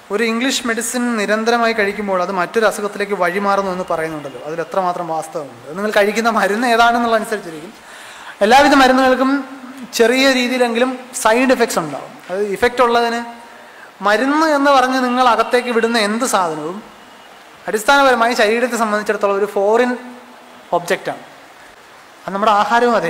ഒരു English medicine നിരന്തരമായി കഴിക്കുമ്പോൾ അത് മറ്റൊരു അസുഖത്തിലേക്ക് വഴിമാറുന്നു എന്ന് പറയുന്നുണ്ടല്ലോ അതിൽ എത്രമാത്രം വാസ്തവമുണ്ട് അത് നിങ്ങൾ കഴിക്കുന്ന മരുന്ന് ഏതാണെന്നുള്ള അനുസരിച്ചിരിക്കും എല്ലാവിധ മരുന്നുകൾക്കും ചെറിയ രീതിയിലെങ്കിലും സൈഡ് എഫക്ട്സ് ഉണ്ടാവും അത് ഇഫക്റ്റ് ഉള്ളതിന് മരുന്ന് എന്ന് പറഞ്ഞ് നിങ്ങൾ അകത്തേക്ക് വിടുന്ന എന്ത് സാധനവും അടിസ്ഥാനപരമായി ശരീരത്തെ സംബന്ധിച്ചിടത്തോളം ഒരു ഫോറിൻ ഒബ്ജക്റ്റാണ് അത് നമ്മുടെ ആഹാരവും അതെ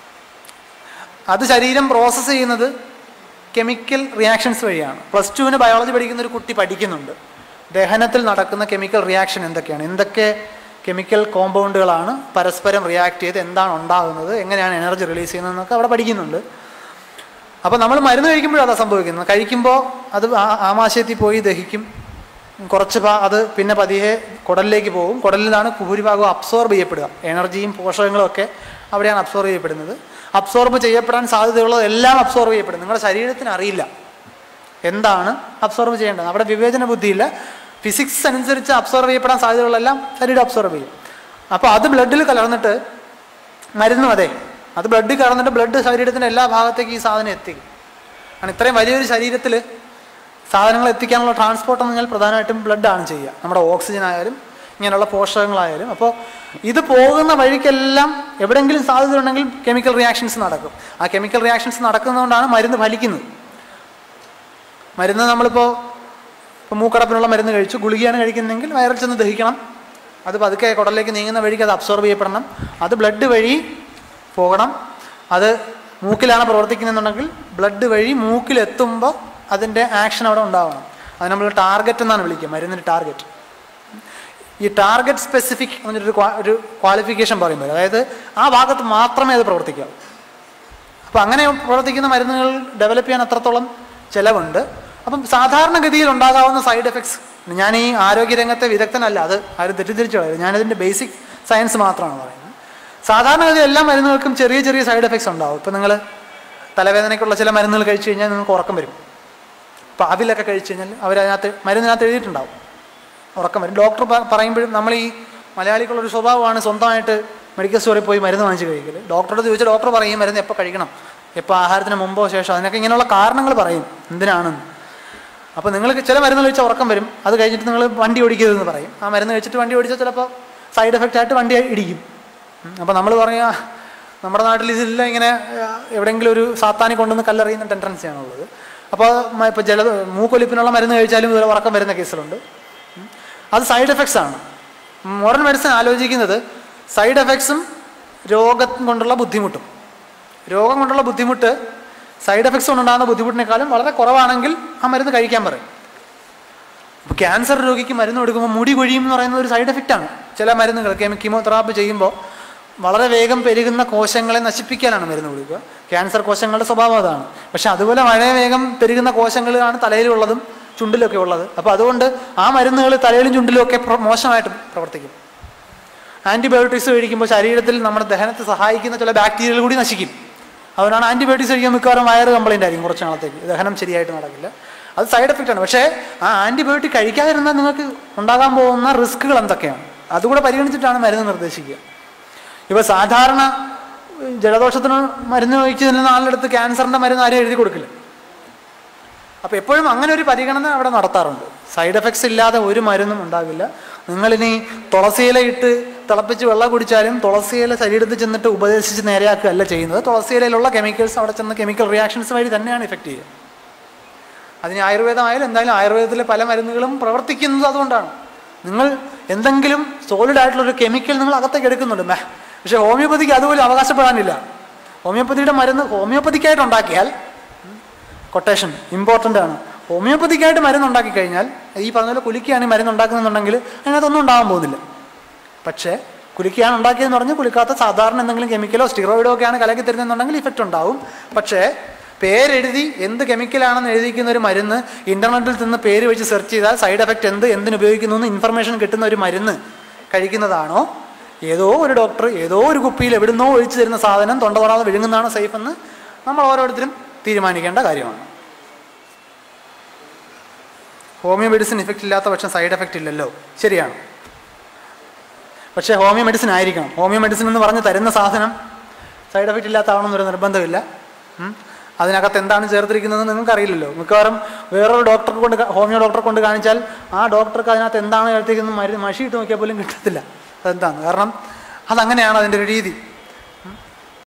അത് ശരീരം പ്രോസസ്സ് ചെയ്യുന്നത് കെമിക്കൽ റിയാക്ഷൻസ് വഴിയാണ് പ്ലസ് ടുവിന് ബയോളജി പഠിക്കുന്ന ഒരു കുട്ടി പഠിക്കുന്നുണ്ട് ദഹനത്തിൽ നടക്കുന്ന കെമിക്കൽ റിയാക്ഷൻ എന്തൊക്കെയാണ് എന്തൊക്കെ കെമിക്കൽ കോമ്പൗണ്ടുകളാണ് പരസ്പരം റിയാക്ട് ചെയ്ത് എന്താണ് ഉണ്ടാകുന്നത് എങ്ങനെയാണ് എനർജി റിലീസ് ചെയ്യുന്നതെന്നൊക്കെ അവിടെ പഠിക്കുന്നുണ്ട് അപ്പോൾ നമ്മൾ മരുന്ന് കഴിക്കുമ്പോഴും അതാ സംഭവിക്കുന്നത് കഴിക്കുമ്പോൾ അത് ആ- ആമാശയത്തിൽ പോയി ദഹിക്കും കുറച്ച് ഭാ അത് പിന്നെ പതിയെ കുടലിലേക്ക് പോകും കുടലിലാണ് ഭൂരിഭാഗവും അബ്സോർബ് ചെയ്യപ്പെടുക എനർജിയും പോഷകങ്ങളും ഒക്കെ അവിടെയാണ് അബ്സോർബ് ചെയ്യപ്പെടുന്നത് അബ്സോർബ് ചെയ്യപ്പെടാൻ സാധ്യതയുള്ളത് എല്ലാം അബ്സോർബ് ചെയ്യപ്പെടും നിങ്ങളുടെ ശരീരത്തിന് അറിയില്ല എന്താണ് അബ്സോർബ് ചെയ്യേണ്ടത് അവിടെ വിവേചന ബുദ്ധിയില്ല ഫിസിക്സ് അനുസരിച്ച് അബ്സോർബ് ചെയ്യപ്പെടാൻ സാധ്യതയുള്ളതെല്ലാം ശരീരം അബ്സോർബ് ചെയ്യും അപ്പോൾ അത് ബ്ലഡിൽ കലർന്നിട്ട് മരുന്നും അതെ അത് ബ്ലഡിൽ കലർന്നിട്ട് ബ്ലഡ് ശരീരത്തിൻ്റെ എല്ലാ ഭാഗത്തേക്കും ഈ സാധനം എത്തിക്കും കാരണം ഇത്രയും വലിയൊരു ശരീരത്തിൽ സാധനങ്ങൾ എത്തിക്കാനുള്ള ട്രാൻസ്പോർട്ട് എന്ന് പറഞ്ഞാൽ പ്രധാനമായിട്ടും ബ്ലഡാണ് ചെയ്യുക നമ്മുടെ ഓക്സിജൻ ആയാലും ഇങ്ങനെയുള്ള പോഷകങ്ങളായാലും അപ്പോൾ ഇത് പോകുന്ന വഴിക്കെല്ലാം എവിടെയെങ്കിലും സാധ്യത ഉണ്ടെങ്കിൽ കെമിക്കൽ റിയാക്ഷൻസ് നടക്കും ആ കെമിക്കൽ റിയാക്ഷൻസ് നടക്കുന്നതുകൊണ്ടാണ് മരുന്ന് ഫലിക്കുന്നത് മരുന്ന് നമ്മളിപ്പോൾ ഇപ്പോൾ മൂക്കടപ്പിനുള്ള മരുന്ന് കഴിച്ചു ഗുളികയാണ് കഴിക്കുന്നതെങ്കിൽ വയറിൽ ചെന്ന് ദഹിക്കണം അത് പതുക്കെ കുടലിലേക്ക് നീങ്ങുന്ന വഴിക്ക് അത് അബ്സോർബ് ചെയ്യപ്പെടണം അത് ബ്ലഡ് വഴി പോകണം അത് മൂക്കിലാണ് പ്രവർത്തിക്കുന്നതെന്നുണ്ടെങ്കിൽ ബ്ലഡ് വഴി മൂക്കിലെത്തുമ്പോൾ അതിൻ്റെ ആക്ഷൻ അവിടെ ഉണ്ടാവണം അത് നമ്മൾ ടാർഗറ്റ് എന്നാണ് വിളിക്കുക മരുന്നിന് ടാർഗറ്റ് ഈ ടാർഗറ്റ് സ്പെസിഫിക് എന്നൊരു ക്വാ- ഒരു ക്വാളിഫിക്കേഷൻ പറയുമ്പോൾ അതായത് ആ ഭാഗത്ത് മാത്രമേ അത് പ്രവർത്തിക്കാവൂ അപ്പോൾ അങ്ങനെ പ്രവർത്തിക്കുന്ന മരുന്നുകൾ ഡെവലപ്പ് ചെയ്യാൻ അത്രത്തോളം ചിലവുണ്ട് അപ്പം സാധാരണഗതിയിൽ ഉണ്ടാകാവുന്ന സൈഡ് എഫക്ട്സ് ഞാൻ ഈ ആരോഗ്യരംഗത്തെ വിദഗ്ധനല്ല അത് ആരും തെറ്റിദ്ധരിച്ചു കളയരുത് ഞാനതിൻ്റെ ബേസിക് സയൻസ് മാത്രമാണ് പറയുന്നത് സാധാരണഗതി എല്ലാ മരുന്നുകൾക്കും ചെറിയ ചെറിയ സൈഡ് എഫക്ട്സ് ഉണ്ടാവും ഇപ്പം നിങ്ങൾ തലവേദനയ്ക്കുള്ള ചില മരുന്നുകൾ കഴിച്ചു കഴിഞ്ഞാൽ നിങ്ങൾക്ക് ഉറക്കം വരും ഇപ്പോൾ അവിലൊക്കെ കഴിച്ചു കഴിഞ്ഞാൽ അവരതിനകത്ത് മരുന്നിനകത്ത് എഴുതിയിട്ടുണ്ടാവും ഉറക്കം വരും ഡോക്ടർ പ- പറയുമ്പോഴും നമ്മൾ ഈ മലയാളിക്കുള്ളൊരു സ്വഭാവമാണ് സ്വന്തമായിട്ട് മെഡിക്കൽ സ്റ്റോറിൽ പോയി മരുന്ന് വാങ്ങിച്ച് കഴിക്കൽ ഡോക്ടറോട് ചോദിച്ചാൽ ഡോക്ടർ പറയും ഈ മരുന്ന് എപ്പോൾ കഴിക്കണം എപ്പോൾ ആഹാരത്തിന് മുമ്പോ ശേഷം അതിനൊക്കെ ഇങ്ങനെയുള്ള കാരണങ്ങൾ പറയും എന്തിനാണെന്ന് അപ്പോൾ നിങ്ങൾക്ക് ചില മരുന്ന് കഴിച്ചാൽ ഉറക്കം വരും അത് കഴിഞ്ഞിട്ട് നിങ്ങൾ വണ്ടി ഓടിക്കരുതെന്ന് പറയും ആ മരുന്ന് കഴിച്ചിട്ട് വണ്ടി ഓടിച്ചാൽ ചിലപ്പോൾ സൈഡ് എഫക്റ്റ് ആയിട്ട് വണ്ടി ഇടിക്കും അപ്പോൾ നമ്മൾ പറയുക നമ്മുടെ നാട്ടിൽ ഇതില്ല ഇങ്ങനെ ആ, എവിടെയെങ്കിലും ഒരു സാത്താനി കൊണ്ടുവന്ന് കല്ലെറിയുന്ന ടെൻഡൻസിയാണുള്ളത് അപ്പോൾ ഇപ്പോൾ ജല മൂക്കൊലിപ്പിനുള്ള മരുന്ന് കഴിച്ചാലും ഇതുപോലെ ഉറക്കം വരുന്ന കേസിലുണ്ട് ഉം. അത് സൈഡ് എഫക്ട്സ് ആണ് മോഡേൺ മെഡിസിൻ ആലോചിക്കുന്നത് സൈഡ് എഫക്ട്സും രോഗം കൊണ്ടുള്ള ബുദ്ധിമുട്ടും രോഗം കൊണ്ടുള്ള ബുദ്ധിമുട്ട് സൈഡ് എഫക്ട്സ് കൊണ്ടുണ്ടാകുന്ന ബുദ്ധിമുട്ടിനേക്കാളും വളരെ കുറവാണെങ്കിൽ ആ മരുന്ന് കഴിക്കാൻ പറയും ഇപ്പോൾ ക്യാൻസർ രോഗിക്ക് മരുന്ന് കൊടുക്കുമ്പോൾ മുടി കൊഴിയും എന്ന് പറയുന്നത് ഒരു സൈഡ് എഫക്റ്റാണ് ചില മരുന്നുകൾ കെമി കീമോതെറാപ്പി ചെയ്യുമ്പോൾ വളരെ വേഗം പെരുകുന്ന കോശങ്ങളെ നശിപ്പിക്കാനാണ് മരുന്ന് കൊടുക്കുക ക്യാൻസർ കോശങ്ങളുടെ സ്വഭാവം അതാണ് പക്ഷെ അതുപോലെ വളരെ വേഗം പെരുകുന്ന കോശങ്ങളാണ് തലയിലുള്ളതും ചുണ്ടിലൊക്കെ ഉള്ളത് അപ്പോൾ അതുകൊണ്ട് ആ മരുന്നുകൾ തലയിലും ചുണ്ടിലും ഒക്കെ പ്ര- മോശമായിട്ട് പ്രവർത്തിക്കും ആൻറ്റിബയോട്ടിക്സ് കഴിക്കുമ്പോൾ ശരീരത്തിൽ നമ്മുടെ ദഹനത്തെ സഹായിക്കുന്ന ചില ബാക്ടീരിയകൾ കൂടി നശിക്കും അതുകൊണ്ടാണ് ആൻറ്റിബയോട്ടിക്സ് കഴിക്കുമ്പോൾ മിക്കവാറും വയറ് കംപ്ലൈൻ്റ് ആയിരിക്കും കുറച്ച് നാളത്തേക്ക് ദഹനം ശരിയായിട്ട് നടക്കില്ല അത് സൈഡ് എഫക്റ്റ് ആണ് പക്ഷേ ആ ആൻറ്റിബയോട്ടിക് കഴിക്കാതിരുന്നാൽ നിങ്ങൾക്ക് ഉണ്ടാകാൻ പോകുന്ന റിസ്ക്കുകൾ എന്തൊക്കെയാണ് അതുകൂടെ പരിഗണിച്ചിട്ടാണ് മരുന്ന് നിർദ്ദേശിക്കുക ഇപ്പോൾ സാധാരണ ഏഹ്, ജലദോഷത്തിന് മരുന്ന് കഴിച്ച് നിന്ന ആളുടെ ക്യാൻസറിൻ്റെ മരുന്ന് ആരും എഴുതി കൊടുക്കില്ല അപ്പോൾ എപ്പോഴും അങ്ങനെ ഒരു പരിഗണന അവിടെ നടത്താറുണ്ട് സൈഡ് എഫക്ട്സ് ഇല്ലാതെ ഒരു മരുന്നും ഉണ്ടാകില്ല നിങ്ങളിനി തുളസിയില ഇട്ട് തിളപ്പിച്ച് വെള്ളം കുടിച്ചാലും തുളസിയില ശരീരത്തിൽ ചെന്നിട്ട് ഉപദേശിച്ച് നേരെയാക്കുകയല്ല ചെയ്യുന്നത് തുളസിയിലയിലുള്ള കെമിക്കൽസ് അവിടെ ചെന്ന് കെമിക്കൽ റിയാക്ഷൻസ് വഴി തന്നെയാണ് ഇഫക്റ്റ് ചെയ്യുക അതിന് ആയുർവേദമായാലും എന്തായാലും ആയുർവേദത്തിലെ പല മരുന്നുകളും പ്രവർത്തിക്കുന്നത് അതുകൊണ്ടാണ് നിങ്ങൾ എന്തെങ്കിലും സോളിഡ് ആയിട്ടുള്ള ഒരു കെമിക്കൽ നിങ്ങൾ അകത്തേക്ക് എടുക്കുന്നുണ്ട് മേ പക്ഷേ ഹോമിയോപ്പതിക്ക് അതുപോലും അവകാശപ്പെടാനില്ല ഹോമിയോപ്പതിയുടെ മരുന്ന് ഹോമിയോപ്പതിക്കായിട്ട് ഉണ്ടാക്കിയാൽ കൊട്ടേഷൻ ഇമ്പോർട്ടൻ്റ് ആണ് ഹോമിയോപ്പതിക്കായിട്ട് മരുന്ന് ഉണ്ടാക്കി കഴിഞ്ഞാൽ ഈ പറഞ്ഞ പോലെ കുലിക്കാണ് ഈ മരുന്ന് ഉണ്ടാക്കുന്നുണ്ടെങ്കിൽ അതിനകത്തൊന്നും ഉണ്ടാകാൻ പോകുന്നില്ല പക്ഷേ കുലിക്കയാണ് ഉണ്ടാക്കിയതെന്ന് പറഞ്ഞ് കുലിക്കാത്ത സാധാരണ എന്തെങ്കിലും കെമിക്കലോ സ്റ്റിറോയിഡോ ഒക്കെയാണ് കലക്കി തരുന്നതെന്നുണ്ടെങ്കിൽ ഇഫക്റ്റ് ഉണ്ടാവും പക്ഷേ പേരെഴുതി എന്ത് കെമിക്കലാണെന്ന് എഴുതിയിരിക്കുന്ന ഒരു മരുന്ന് ഇൻ്റർനെറ്റിൽ നിന്ന് പേര് വെച്ച് സെർച്ച് ചെയ്താൽ സൈഡ് എഫക്റ്റ് എന്ത് എന്തിന് ഉപയോഗിക്കുന്നു എന്ന് ഇൻഫർമേഷൻ കിട്ടുന്ന ഒരു മരുന്ന് കഴിക്കുന്നതാണോ ഏതോ ഒരു ഡോക്ടർ ഏതോ ഒരു കുപ്പിയിൽ എവിടുന്നോ ഒഴിച്ചു തരുന്ന സാധനം തൊണ്ട തൊടാതെ വിഴുങ്ങുന്നതാണ് സേഫ് എന്ന് നമ്മൾ ഓരോരുത്തരും തീരുമാനിക്കേണ്ട കാര്യമാണ് ഹോമിയോ മെഡിസിൻ ഇഫക്റ്റ് ഇല്ലാത്ത പക്ഷം സൈഡ് എഫക്റ്റ് ഇല്ലല്ലോ ശരിയാണ് പക്ഷേ ഹോമിയോ മെഡിസിൻ ആയിരിക്കണം ഹോമിയോ മെഡിസിൻ എന്ന് പറഞ്ഞ് തരുന്ന സാധനം സൈഡ് എഫക്റ്റ് ഇല്ലാത്ത ആവണമെന്നൊരു നിർബന്ധമില്ല ഉം. അതിനകത്ത് എന്താണ് ചേർത്തിരിക്കുന്നതെന്ന് നിങ്ങൾക്ക് അറിയില്ലല്ലോ മിക്കവാറും വേറൊരു ഡോക്ടറെ കൊണ്ട് കാ- ഹോമിയോ ഡോക്ടറെ കൊണ്ട് കാണിച്ചാൽ ആ ഡോക്ടർക്ക് അതിനകത്ത് എന്താണ് ചേർത്തിരിക്കുന്നത് മരുന്ന് മഷി ഇട്ട് നോക്കിയാൽ പോലും കിട്ടത്തില്ല അതെന്താണ് കാരണം അതങ്ങനെയാണ് അതിൻ്റെ ഒരു രീതി